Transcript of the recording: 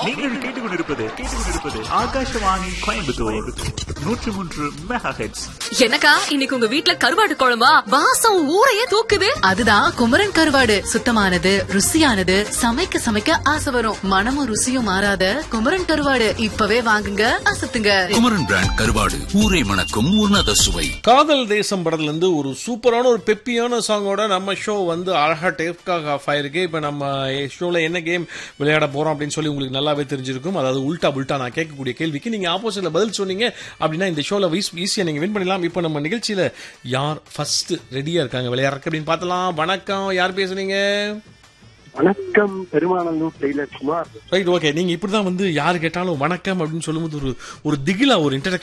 நீங்கள் கேட்டுக்கொண்டிருப்பது கேட்டுக்கொண்டிருப்பது ஆகாஷவாணி கோயம்புத்தூர் நூற்றி மூன்று மெகா ஹெட்ஸ் என்னக்கா இன்னைக்கு உங்க வீட்ல கருவாடு குழம்பா வாசம் ஊரையே தூக்குது அதுதான் குமரன் கருவாடு சுத்தமானது ருசியானது சமைக்க சமைக்க ஆசை வரும் மனமும் ருசியும் மாறாத குமரன் கருவாடு இப்பவே வாங்குங்க அசத்துங்க குமரன் பிராண்ட் கருவாடு ஊரை மணக்கும் உன்னத சுவை காதல் தேசம் படத்துல இருந்து ஒரு சூப்பரான ஒரு பெப்பியான சாங்கோட நம்ம ஷோ வந்து அழகா டேப்காக ஆஃப் ஆயிருக்கு இப்ப நம்ம ஷோல என்ன கேம் விளையாட போறோம் அப்படின்னு சொல்லி உங்களுக்கு நல்லாவே தெரிஞ்சிருக்கும் அதாவது உல்டா புல்டா நான் கேட்கக்கூடிய கேள்விக்கு நீங்க ஆப்போசிட்ல பதில் சொன்னீங்க அப்படின்னா இந்த ஷோல ஈஸியா நீங்க வின் பண்ணலாம் இப்போ நம்ம நிகழ்ச்சியில யார் ஃபர்ஸ்ட் ரெடியா இருக்காங்க விளையாடுறதுக்கு அப்படின்னு பார்த்தலாம் வணக்கம் யார் பேசுறீங்க வணக்கம் Perumanandur tailor Kumar right okay நீங்க இப்படிதான் வந்து யார் கேட்டாலும் வணக்கம் அப்படின்னு சொல்லும்போது ஒரு ஒரு திகிலா ஒரு